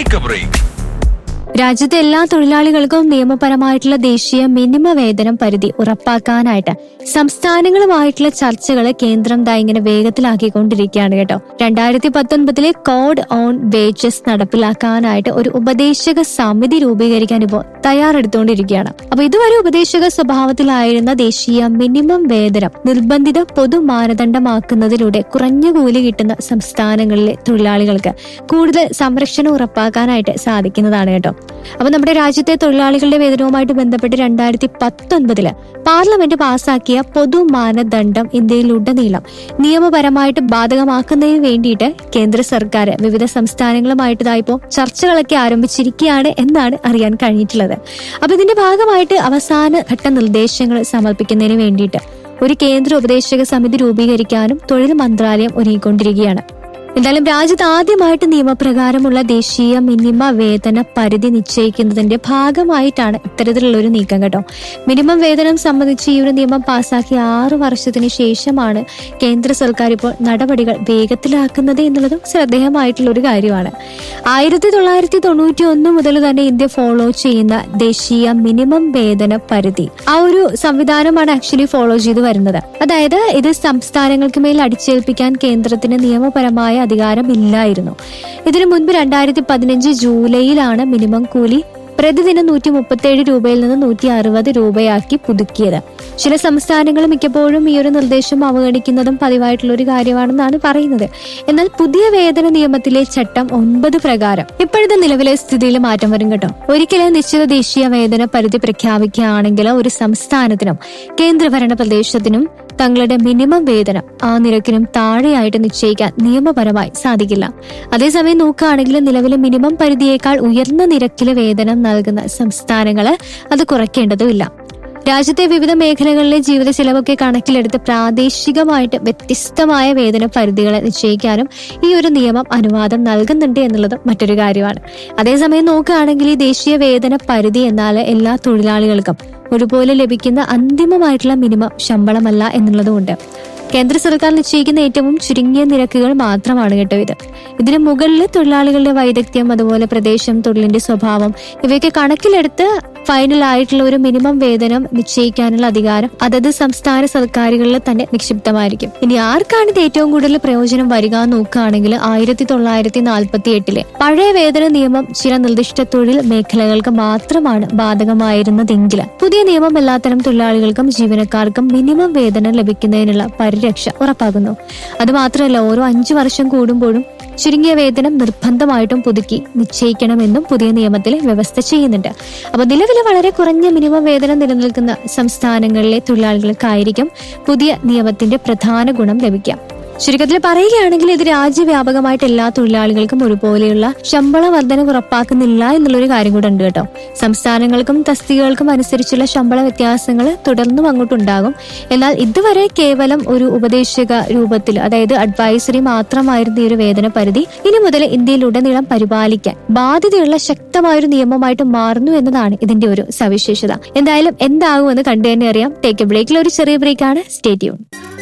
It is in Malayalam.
ടേക്ക് എ ബ്രേക്ക് രാജ്യത്തെ എല്ലാ തൊഴിലാളികൾക്കും നിയമപരമായിട്ടുള്ള ദേശീയ മിനിമ വേതനം പരിധി ഉറപ്പാക്കാനായിട്ട് സംസ്ഥാനങ്ങളുമായിട്ടുള്ള ചർച്ചകൾ കേന്ദ്രം ദാ ഇങ്ങനെ വേഗത്തിലാക്കിക്കൊണ്ടിരിക്കുകയാണ് കേട്ടോ രണ്ടായിരത്തി പത്തൊൻപതിലെ കോഡ് ഓൺ വേജസ് നടപ്പിലാക്കാനായിട്ട് ഒരു ഉപദേശക സമിതി രൂപീകരിക്കാൻ ഇപ്പോൾ തയ്യാറെടുത്തുകൊണ്ടിരിക്കുകയാണ് അപ്പൊ ഇതുവരെ ഉപദേശക സ്വഭാവത്തിലായിരുന്ന ദേശീയ മിനിമം വേതനം നിർബന്ധിത പൊതു മാനദണ്ഡമാക്കുന്നതിലൂടെ കുറഞ്ഞ കൂലി കിട്ടുന്ന സംസ്ഥാനങ്ങളിലെ തൊഴിലാളികൾക്ക് കൂടുതൽ സംരക്ഷണം ഉറപ്പാക്കാനായിട്ട് സാധിക്കുന്നതാണ് കേട്ടോ അപ്പൊ നമ്മുടെ രാജ്യത്തെ തൊഴിലാളികളുടെ വേതനവുമായിട്ട് ബന്ധപ്പെട്ട് രണ്ടായിരത്തി പത്തൊൻപതില് പാർലമെന്റ് പാസാക്കിയ പൊതു മാനദണ്ഡം ഇന്ത്യയിലുടനീളം നിയമപരമായിട്ട് ബാധകമാക്കുന്നതിന് വേണ്ടിയിട്ട് കേന്ദ്ര സർക്കാർ വിവിധ സംസ്ഥാനങ്ങളുമായിട്ട് ഇതായിപ്പോ ചർച്ചകളൊക്കെ ആരംഭിച്ചിരിക്കുകയാണ് എന്നാണ് അറിയാൻ കഴിഞ്ഞിട്ടുള്ളത് അപ്പൊ ഇതിന്റെ ഭാഗമായിട്ട് അവസാന ഘട്ട നിർദ്ദേശങ്ങൾ സമർപ്പിക്കുന്നതിന് വേണ്ടിയിട്ട് ഒരു കേന്ദ്ര ഉപദേശക സമിതി രൂപീകരിക്കാനും തൊഴിൽ മന്ത്രാലയം ഒരുങ്ങിക്കൊണ്ടിരിക്കുകയാണ് എന്തായാലും രാജ്യത്ത് ആദ്യമായിട്ട് നിയമപ്രകാരമുള്ള ദേശീയ മിനിമ വേതന പരിധി നിശ്ചയിക്കുന്നതിന്റെ ഭാഗമായിട്ടാണ് ഇത്തരത്തിലുള്ള ഒരു നീക്കം കേട്ടോ മിനിമം വേതനം സംബന്ധിച്ച് ഈ ഒരു നിയമം പാസാക്കി ആറു വർഷത്തിന് ശേഷമാണ് കേന്ദ്ര സർക്കാർ ഇപ്പോൾ നടപടികൾ വേഗത്തിലാക്കുന്നത് എന്നുള്ളതും ശ്രദ്ധേയമായിട്ടുള്ള ഒരു കാര്യമാണ് ആയിരത്തി തൊള്ളായിരത്തി തൊണ്ണൂറ്റി ഒന്ന് മുതൽ തന്നെ ഇന്ത്യ ഫോളോ ചെയ്യുന്ന ദേശീയ മിനിമം വേതന പരിധി ആ ഒരു സംവിധാനമാണ് ആക്ച്വലി ഫോളോ ചെയ്തു വരുന്നത് അതായത് ഇത് സംസ്ഥാനങ്ങൾക്ക് മേൽ അടിച്ചേൽപ്പിക്കാൻ കേന്ദ്രത്തിന് നിയമപരമായ അധികാരം ഇല്ലായിരുന്നു ഇതിനു മുൻപ് രണ്ടായിരത്തി പതിനഞ്ച് ജൂലൈയിലാണ് മിനിമം കൂലി പ്രതിദിനം നൂറ്റി മുപ്പത്തേഴ് രൂപയിൽ നിന്ന് നൂറ്റി അറുപത് രൂപയാക്കി പുതുക്കിയത് ചില സംസ്ഥാനങ്ങൾ മിക്കപ്പോഴും ഈ ഒരു നിർദ്ദേശം അവഗണിക്കുന്നതും പതിവായിട്ടുള്ള ഒരു കാര്യമാണെന്നാണ് പറയുന്നത് എന്നാൽ പുതിയ വേതന നിയമത്തിലെ ചട്ടം ഒൻപത് പ്രകാരം ഇപ്പോഴത്തെ നിലവിലെ സ്ഥിതിയിൽ മാറ്റം വരും കേട്ടോ ഒരിക്കലും നിശ്ചിത ദേശീയ വേതന പരിധി പ്രഖ്യാപിക്കുകയാണെങ്കിൽ ഒരു സംസ്ഥാനത്തിനും കേന്ദ്രഭരണ പ്രദേശത്തിനും തങ്ങളുടെ മിനിമം വേതനം ആ നിരക്കിനും താഴെയായിട്ട് നിശ്ചയിക്കാൻ നിയമപരമായി സാധിക്കില്ല അതേസമയം നോക്കുകയാണെങ്കിൽ നിലവിലെ മിനിമം പരിധിയേക്കാൾ ഉയർന്ന നിരക്കിലെ വേതനം നൽകുന്ന സംസ്ഥാനങ്ങള് അത് കുറയ്ക്കേണ്ടതുമില്ല രാജ്യത്തെ വിവിധ മേഖലകളിലെ ജീവിത ചെലവൊക്കെ കണക്കിലെടുത്ത് പ്രാദേശികമായിട്ട് വ്യത്യസ്തമായ വേതന പരിധികളെ നിശ്ചയിക്കാനും ഈ ഒരു നിയമം അനുവാദം നൽകുന്നുണ്ട് എന്നുള്ളത് മറ്റൊരു കാര്യമാണ് അതേസമയം നോക്കുകയാണെങ്കിൽ ഈ ദേശീയ വേതന പരിധി എന്നാൽ എല്ലാ തൊഴിലാളികൾക്കും ഒരുപോലെ ലഭിക്കുന്ന അന്തിമമായിട്ടുള്ള മിനിമം ശമ്പളമല്ല എന്നുള്ളതുകൊണ്ട് കേന്ദ്ര സർക്കാർ നിശ്ചയിക്കുന്ന ഏറ്റവും ചുരുങ്ങിയ നിരക്കുകൾ മാത്രമാണ് കേട്ടോ ഇത് ഇതിന് മുകളിൽ തൊഴിലാളികളുടെ വൈദഗ്ധ്യം അതുപോലെ പ്രദേശം തൊഴിലിന്റെ സ്വഭാവം ഇവയൊക്കെ കണക്കിലെടുത്ത് ഫൈനൽ ആയിട്ടുള്ള ഒരു മിനിമം വേതനം നിശ്ചയിക്കാനുള്ള അധികാരം അതത് സംസ്ഥാന സർക്കാരുകളിൽ തന്നെ നിക്ഷിപ്തമായിരിക്കും ഇനി ആർക്കാണ് ഇത് ഏറ്റവും കൂടുതൽ പ്രയോജനം വരിക എന്ന് നോക്കുകയാണെങ്കിൽ ആയിരത്തി തൊള്ളായിരത്തി നാൽപ്പത്തി എട്ടിലെ പഴയ വേതന നിയമം ചില നിർദ്ദിഷ്ട തൊഴിൽ മേഖലകൾക്ക് മാത്രമാണ് ബാധകമായിരുന്നതെങ്കിൽ പുതിയ നിയമം എല്ലാത്തരം തൊഴിലാളികൾക്കും ജീവനക്കാർക്കും മിനിമം വേതനം ലഭിക്കുന്നതിനുള്ള പരിരക്ഷ ഉറപ്പാക്കുന്നു അതുമാത്രമല്ല ഓരോ അഞ്ചു വർഷം കൂടുമ്പോഴും ചുരുങ്ങിയ വേതനം നിർബന്ധമായിട്ടും പുതുക്കി നിശ്ചയിക്കണമെന്നും പുതിയ നിയമത്തിൽ വ്യവസ്ഥ ചെയ്യുന്നുണ്ട് അപ്പൊ നിലവിൽ വളരെ കുറഞ്ഞ മിനിമം വേതനം നിലനിൽക്കുന്ന സംസ്ഥാനങ്ങളിലെ തൊഴിലാളികൾക്കായിരിക്കും പുതിയ നിയമത്തിന്റെ പ്രധാന ഗുണം ലഭിക്കുക ചുരുക്കത്തിൽ പറയുകയാണെങ്കിൽ ഇത് രാജ്യവ്യാപകമായിട്ട് എല്ലാ തൊഴിലാളികൾക്കും ഒരുപോലെയുള്ള ശമ്പള വർധന ഉറപ്പാക്കുന്നില്ല എന്നുള്ളൊരു കാര്യം കൂടെ ഉണ്ട് കേട്ടോ സംസ്ഥാനങ്ങൾക്കും തസ്തികകൾക്കും അനുസരിച്ചുള്ള ശമ്പള വ്യത്യാസങ്ങൾ തുടർന്നും അങ്ങോട്ടുണ്ടാകും എന്നാൽ ഇതുവരെ കേവലം ഒരു ഉപദേശക രൂപത്തിൽ അതായത് അഡ്വൈസറി മാത്രമായിരുന്നു ഈ ഒരു വേതന പരിധി ഇനി മുതൽ ഇന്ത്യയിലുടനീളം പരിപാലിക്കാൻ ബാധ്യതയുള്ള ശക്തമായൊരു നിയമമായിട്ട് മാറുന്നു എന്നതാണ് ഇതിന്റെ ഒരു സവിശേഷത എന്തായാലും എന്താകുമെന്ന് കണ്ടു തന്നെ അറിയാം ടേക്ക് എ ബ്രേക്കിൽ ഒരു ചെറിയ ബ്രേക്കാണ് സ്റ്റേറ്റ്യൂൺ